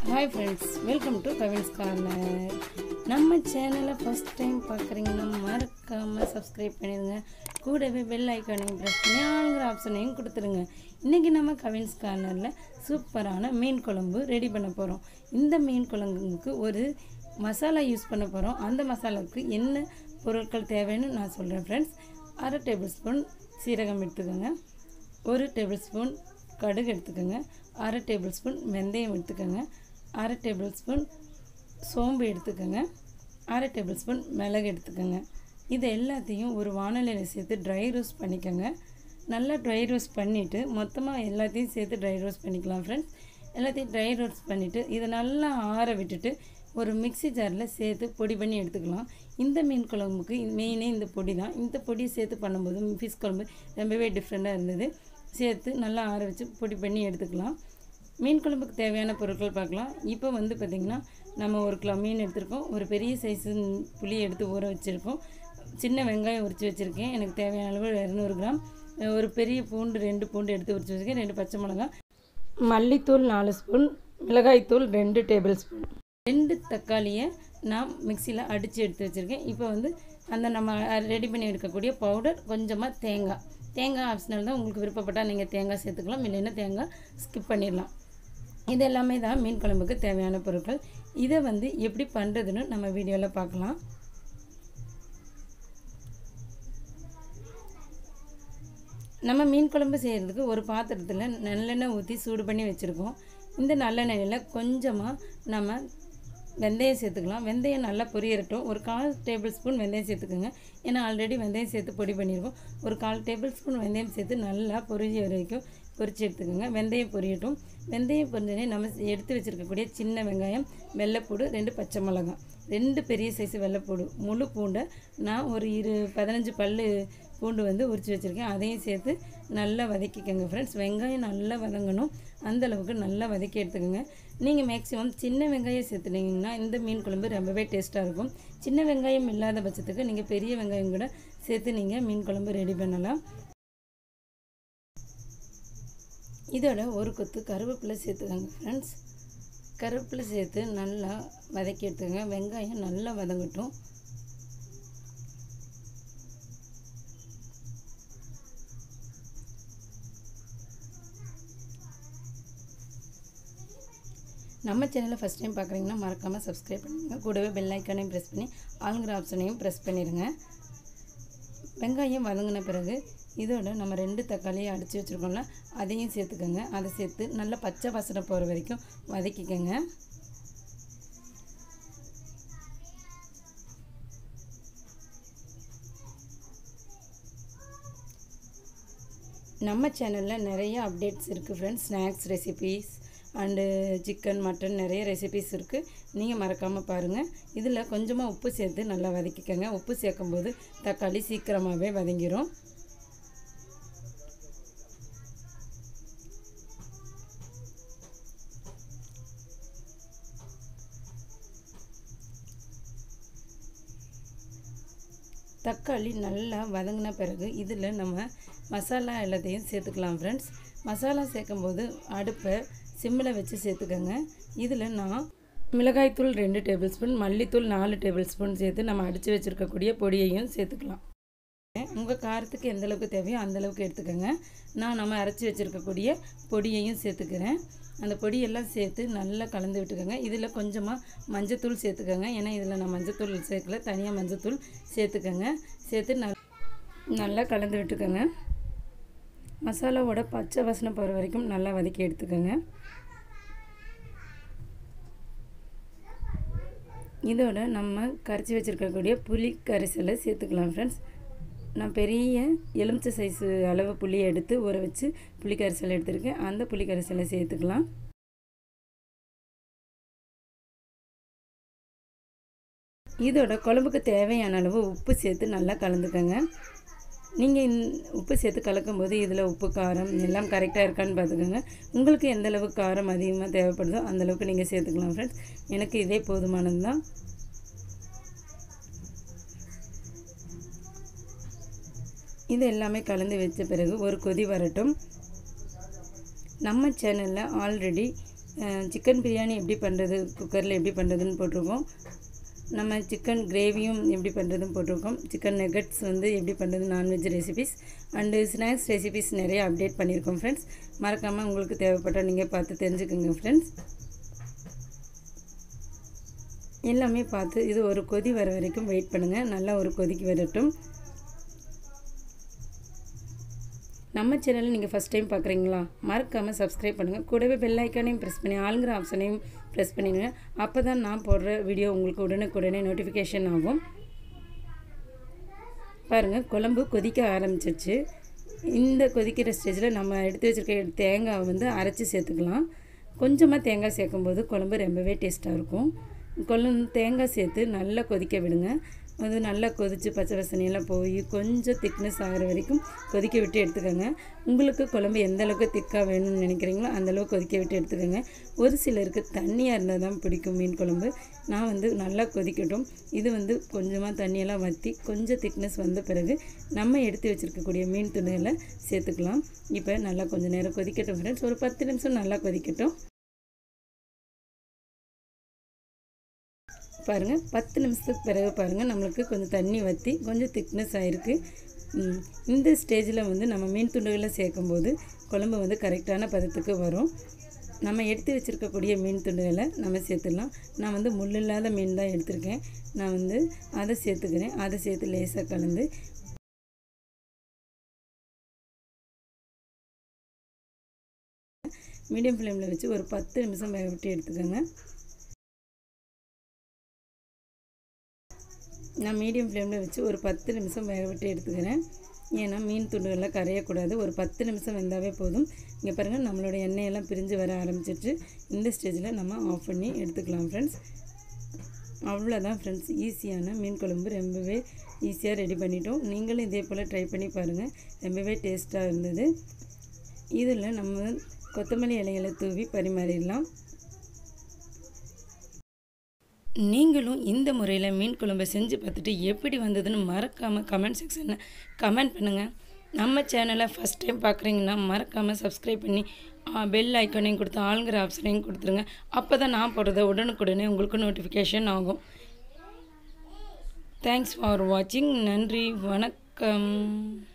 hi friends welcome to Kavin's corner நம்ம சேனலை first time பார்க்குறீங்கன்னா மறக்காமல் சப்ஸ்கிரைப் பண்ணிடுங்க கூடவே பெல் ஐக்கானையும் ப்ரெஸ் பண்ணி ஆளுங்கிற ஆப்ஷனையும் கொடுத்துருங்க இன்றைக்கி நம்ம கவின்ஸ் கார்னரில் சூப்பரான மீன் குழம்பு ரெடி பண்ண போகிறோம் இந்த மீன் குழம்புக்கு ஒரு மசாலா யூஸ் பண்ண போகிறோம் அந்த மசாலாவுக்கு என்ன பொருட்கள் தேவைன்னு நான் சொல்கிறேன் ஃப்ரெண்ட்ஸ் அரை டேபிள் ஸ்பூன் சீரகம் எடுத்துக்கோங்க ஒரு டேபிள் ஸ்பூன் கடுகு எடுத்துக்கோங்க அரை டேபிள் ஸ்பூன் வெந்தயம் எடுத்துக்கோங்க அரை டேபிள் ஸ்பூன் சோம்பு எடுத்துக்கோங்க அரை டேபிள் ஸ்பூன் மிளகு எடுத்துக்கோங்க இது எல்லாத்தையும் ஒரு வானலியில் சேர்த்து ட்ரை ரோஸ்ட் பண்ணிக்கோங்க நல்லா ட்ரை ரோஸ்ட் பண்ணிவிட்டு மொத்தமாக எல்லாத்தையும் சேர்த்து ட்ரை ரோஸ்ட் பண்ணிக்கலாம் ஃப்ரெண்ட்ஸ் எல்லாத்தையும் ட்ரை ரோஸ்ட் பண்ணிவிட்டு இதை நல்லா ஆற விட்டுட்டு ஒரு மிக்ஸி ஜாரில் சேர்த்து பொடி பண்ணி எடுத்துக்கலாம் இந்த மீன் குழம்புக்கு மெயினே இந்த பொடி தான் இந்த பொடி சேர்த்து பண்ணும்போது ஃபிஷ் குழம்பு ரொம்பவே டிஃப்ரெண்ட்டாக இருந்தது சேர்த்து நல்லா ஆற வச்சு பொடி பண்ணி எடுத்துக்கலாம் மீன் குழம்புக்கு தேவையான பொருட்கள் பார்க்கலாம் இப்போ வந்து பார்த்திங்கன்னா நம்ம ஒரு கிலோ மீன் எடுத்திருக்கோம் ஒரு பெரிய சைஸு புளி எடுத்து ஊற வச்சுருக்கோம் சின்ன வெங்காயம் உரித்து வச்சுருக்கேன் எனக்கு தேவையான அளவு இரநூறு கிராம் ஒரு பெரிய பூண்டு ரெண்டு பூண்டு எடுத்து உரித்து வச்சுருக்கேன் ரெண்டு பச்சை மிளகாய் மல்லித்தூள் நாலு ஸ்பூன் மிளகாய்த்தூள் ரெண்டு டேபிள் ஸ்பூன் ரெண்டு தக்காளியை நான் மிக்சியில் அடித்து எடுத்து வச்சுருக்கேன் இப்போ வந்து அந்த நம்ம ரெடி பண்ணி எடுக்கக்கூடிய பவுடர் கொஞ்சமாக தேங்காய் தேங்காய் ஆப்ஷனல் தான் உங்களுக்கு விருப்பப்பட்டால் நீங்கள் தேங்காய் சேர்த்துக்கலாம் இல்லைன்னா தேங்காய் ஸ்கிப் பண்ணிடலாம் இது எல்லாமே தான் மீன் குழம்புக்கு தேவையான பொருட்கள் இதை வந்து எப்படி பண்ணுறதுன்னு நம்ம வீடியோவில் பார்க்கலாம் நம்ம மீன் குழம்பு செய்கிறதுக்கு ஒரு பாத்திரத்தில் நல்லெண்ணெய் ஊற்றி சூடு பண்ணி வச்சுருக்கோம் இந்த நல்லெண்ணெயில் கொஞ்சமாக நம்ம வெந்தயம் சேர்த்துக்கலாம் வெந்தயம் நல்லா பொரியறட்டும் ஒரு கால் டேபிள் ஸ்பூன் வெந்தயம் சேர்த்துக்கோங்க ஏன்னா ஆல்ரெடி வெந்தயம் சேர்த்து பொடி பண்ணியிருக்கோம் ஒரு கால் டேபிள் ஸ்பூன் வெந்தயம் சேர்த்து நல்லா பொரிஞ்ச வரைக்கும் பொரிச்சு எடுத்துக்கோங்க வெந்தயம் பொரியட்டும் வெந்தயம் பொரிஞ்சோடனே நம்ம எடுத்து வச்சுருக்கக்கூடிய சின்ன வெங்காயம் வெள்ளைப்பூடு ரெண்டு பச்சை மிளகாய் ரெண்டு பெரிய சைஸ் வெள்ளைப்பூடு முழு பூண்டை நான் ஒரு இரு பதினஞ்சு பல் பூண்டு வந்து உரித்து வச்சுருக்கேன் அதையும் சேர்த்து நல்லா வதக்கிக்கோங்க ஃப்ரெண்ட்ஸ் வெங்காயம் நல்லா வதங்கணும் அந்தளவுக்கு நல்லா வதக்கி எடுத்துக்கோங்க நீங்கள் மேக்ஸிமம் சின்ன வெங்காயம் சேர்த்துனீங்கன்னா இந்த மீன் குழம்பு ரொம்பவே டேஸ்ட்டாக இருக்கும் சின்ன வெங்காயம் இல்லாத பட்சத்துக்கு நீங்கள் பெரிய வெங்காயம் கூட சேர்த்து நீங்கள் மீன் குழம்பு ரெடி பண்ணலாம் இதோட ஒரு கொத்து கருவேப்பிலை சேர்த்துக்கோங்க ஃப்ரெண்ட்ஸ் கருவேப்பிலை சேர்த்து நல்லா வதக்கி எடுத்துக்கோங்க வெங்காயம் நல்லா வதங்கட்டும் நம்ம சேனலை ஃபஸ்ட் டைம் பார்க்குறீங்கன்னா மறக்காமல் சப்ஸ்கிரைப் பண்ணுங்கள் கூடவே பெல் ஐக்கானையும் ப்ரெஸ் பண்ணி ஆளுங்கிற ஆப்ஷனையும் ப்ரெஸ் பண்ணிடுங்க வெங்காயம் வதங்கின பிறகு இதோட நம்ம ரெண்டு தக்காளியை அடித்து வச்சுருக்கோம்ல அதையும் சேர்த்துக்கோங்க அதை சேர்த்து நல்லா பச்சை வாசனை போகிற வரைக்கும் வதக்கிக்கோங்க நம்ம சேனலில் நிறைய அப்டேட்ஸ் இருக்குது friends snacks recipes and chicken mutton நிறைய ரெசிபிஸ் இருக்குது நீங்கள் மறக்காமல் பாருங்கள் இதில் கொஞ்சமாக உப்பு சேர்த்து நல்லா வதக்கிக்கோங்க உப்பு சேர்க்கும்போது தக்காளி சீக்கிரமாகவே வதங்கிடும் தக்காளி நல்லா வதங்கின பிறகு இதில் நம்ம மசாலா எல்லாத்தையும் சேர்த்துக்கலாம் ஃப்ரெண்ட்ஸ் மசாலா சேர்க்கும்போது அடுப்பை சிம்மில் வச்சு சேர்த்துக்கோங்க இதில் நான் மிளகாய்த்தூள் ரெண்டு டேபிள் ஸ்பூன் மல்லித்தூள் நாலு டேபிள் ஸ்பூன் சேர்த்து நம்ம அடித்து வச்சுருக்கக்கூடிய பொடியையும் சேர்த்துக்கலாம் உங்கள் காரத்துக்கு எந்த அளவுக்கு தேவையோ அந்தளவுக்கு எடுத்துக்கோங்க நான் நம்ம அரைச்சி வச்சுருக்கக்கூடிய பொடியையும் சேர்த்துக்கிறேன் அந்த பொடியெல்லாம் சேர்த்து நல்லா கலந்து விட்டுக்கோங்க இதில் கொஞ்சமாக மஞ்சத்தூள் சேர்த்துக்கோங்க ஏன்னா இதில் நான் மஞ்சத்தூள் சேர்க்கல தனியாக மஞ்சத்தூள் சேர்த்துக்கோங்க சேர்த்து நல் நல்லா கலந்து விட்டுக்கோங்க மசாலாவோட பச்சை வாசனை போகிற வரைக்கும் நல்லா வதக்கி எடுத்துக்கோங்க இதோட நம்ம கரைச்சி வச்சுருக்கக்கூடிய புளி கரைசலை சேர்த்துக்கலாம் ஃப்ரெண்ட்ஸ் நான் பெரிய எலுமிச்சை சைஸு அளவு புளியை எடுத்து ஊற வச்சு புளி கரைசல் எடுத்திருக்கேன் அந்த புளி கரைசலை சேர்த்துக்கலாம் இதோட குழம்புக்கு தேவையான அளவு உப்பு சேர்த்து நல்லா கலந்துக்கோங்க நீங்கள் இந் உப்பு சேர்த்து கலக்கும்போது இதில் உப்பு காரம் எல்லாம் கரெக்டாக இருக்கான்னு பார்த்துக்கோங்க உங்களுக்கு எந்த அளவுக்கு காரம் அதிகமாக தேவைப்படுதோ அந்தளவுக்கு நீங்கள் சேர்த்துக்கலாம் ஃப்ரெண்ட்ஸ் எனக்கு இதே போதுமானது தான் இது எல்லாமே கலந்து வச்ச பிறகு ஒரு கொதி வரட்டும் நம்ம சேனலில் ஆல்ரெடி சிக்கன் பிரியாணி எப்படி பண்ணுறது குக்கரில் எப்படி பண்ணுறதுன்னு போட்டிருக்கோம் நம்ம சிக்கன் கிரேவியும் எப்படி பண்ணுறதுன்னு போட்டிருக்கோம் சிக்கன் நெகட்ஸ் வந்து எப்படி பண்ணுறது non veg recipes and snacks recipes நிறைய அப்டேட் பண்ணியிருக்கோம் ஃப்ரெண்ட்ஸ் மறக்காமல் உங்களுக்கு தேவைப்பட்டால் நீங்கள் பார்த்து தெரிஞ்சுக்கோங்க ஃப்ரெண்ட்ஸ் எல்லாமே பார்த்து இது ஒரு கொதி வர வரைக்கும் வெயிட் பண்ணுங்கள் நல்லா ஒரு கொதிக்கு வரட்டும் நம்ம சேனலை நீங்கள் ஃபஸ்ட் டைம் பார்க்குறீங்களா மறக்காமல் சப்ஸ்கிரைப் பண்ணுங்கள் கூடவே பெல் ஐக்கானையும் ப்ரெஸ் பண்ணி ஆளுங்கிற ஆப்ஷனையும் ப்ரெஸ் பண்ணிடுங்க அப்போ தான் நான் போடுற வீடியோ உங்களுக்கு உடனுக்குடனே நோட்டிஃபிகேஷன் ஆகும் பாருங்கள் குழம்பு கொதிக்க ஆரம்பிச்சிருச்சு இந்த கொதிக்கிற ஸ்டேஜில் நம்ம எடுத்து வச்சுருக்க தேங்காவை வந்து அரைச்சி சேர்த்துக்கலாம் கொஞ்சமாக தேங்காய் சேர்க்கும்போது குழம்பு ரொம்பவே டேஸ்ட்டாக இருக்கும் குழம்பு தேங்காய் சேர்த்து நல்லா கொதிக்க விடுங்க அது நல்லா கொதித்து பச்சை வசனையெல்லாம் போய் கொஞ்சம் திக்னஸ் ஆகிற வரைக்கும் கொதிக்க விட்டு எடுத்துக்கோங்க உங்களுக்கு குழம்பு எந்த அளவுக்கு திக்காக வேணும்னு நினைக்கிறீங்களோ அந்தளவுக்கு கொதிக்க விட்டு எடுத்துக்கோங்க ஒரு சிலருக்கு தண்ணியாக இருந்தால் தான் பிடிக்கும் மீன் குழம்பு நான் வந்து நல்லா கொதிக்கட்டும் இது வந்து கொஞ்சமாக தண்ணியெல்லாம் வற்றி கொஞ்சம் திக்னஸ் வந்த பிறகு நம்ம எடுத்து வச்சுருக்கக்கூடிய மீன் துணிகளை சேர்த்துக்கலாம் இப்போ நல்லா கொஞ்சம் நேரம் கொதிக்கட்டும் ஃப்ரெண்ட்ஸ் ஒரு பத்து நிமிஷம் நல்லா கொதிக்கட்டும் பாருங்கள் பத்து நிமிஷத்துக்கு பிறகு பாருங்கள் நம்மளுக்கு கொஞ்சம் தண்ணி வற்றி கொஞ்சம் திக்னஸ் ஆகிருக்கு இந்த ஸ்டேஜில் வந்து நம்ம மீன் துண்டுகளை சேர்க்கும்போது குழம்பு வந்து கரெக்டான பதத்துக்கு வரும் நம்ம எடுத்து வச்சுருக்கக்கூடிய மீன் துண்டுகளை நம்ம சேர்த்துடலாம் நான் வந்து முள் இல்லாத மீன் தான் எடுத்திருக்கேன் நான் வந்து அதை சேர்த்துக்கிறேன் அதை சேர்த்து லேசாக கலந்து மீடியம் ஃப்ளேமில் வச்சு ஒரு பத்து நிமிஷம் வேக விட்டு எடுத்துக்கோங்க நான் மீடியம் ஃப்ளேமில் வச்சு ஒரு பத்து நிமிஷம் வேக விட்டு எடுத்துக்கிறேன் ஏன்னா மீன் துண்டுகள்லாம் கரையக்கூடாது ஒரு பத்து நிமிஷம் வெந்தாவே போதும் இங்கே பாருங்கள் நம்மளோட எண்ணெயெல்லாம் பிரிஞ்சு வர ஆரம்பிச்சிருச்சு இந்த ஸ்டேஜில் நம்ம ஆஃப் பண்ணி எடுத்துக்கலாம் ஃப்ரெண்ட்ஸ் அவ்வளோதான் ஃப்ரெண்ட்ஸ் ஈஸியான மீன் குழம்பு ரொம்பவே ஈஸியாக ரெடி பண்ணிட்டோம் நீங்களும் இதே போல் ட்ரை பண்ணி பாருங்கள் ரொம்பவே டேஸ்ட்டாக இருந்தது இதில் நம்ம கொத்தமல்லி இலைகளை தூவி பரிமாறிடலாம் நீங்களும் இந்த முறையில் மீன் குழம்பை செஞ்சு பார்த்துட்டு எப்படி வந்ததுன்னு மறக்காமல் கமெண்ட் செக்ஷனில் கமெண்ட் பண்ணுங்கள் நம்ம சேனலை ஃபஸ்ட் டைம் பார்க்குறீங்கன்னா மறக்காமல் சப்ஸ்கிரைப் பண்ணி பெல் ஐக்கானையும் கொடுத்து ஆளுங்கிற ஆப்ஷனையும் கொடுத்துருங்க அப்போ தான் நான் போடுறத உடனுக்குடனே உங்களுக்கு நோட்டிஃபிகேஷன் ஆகும் தேங்க்ஸ் ஃபார் வாட்சிங் நன்றி வணக்கம்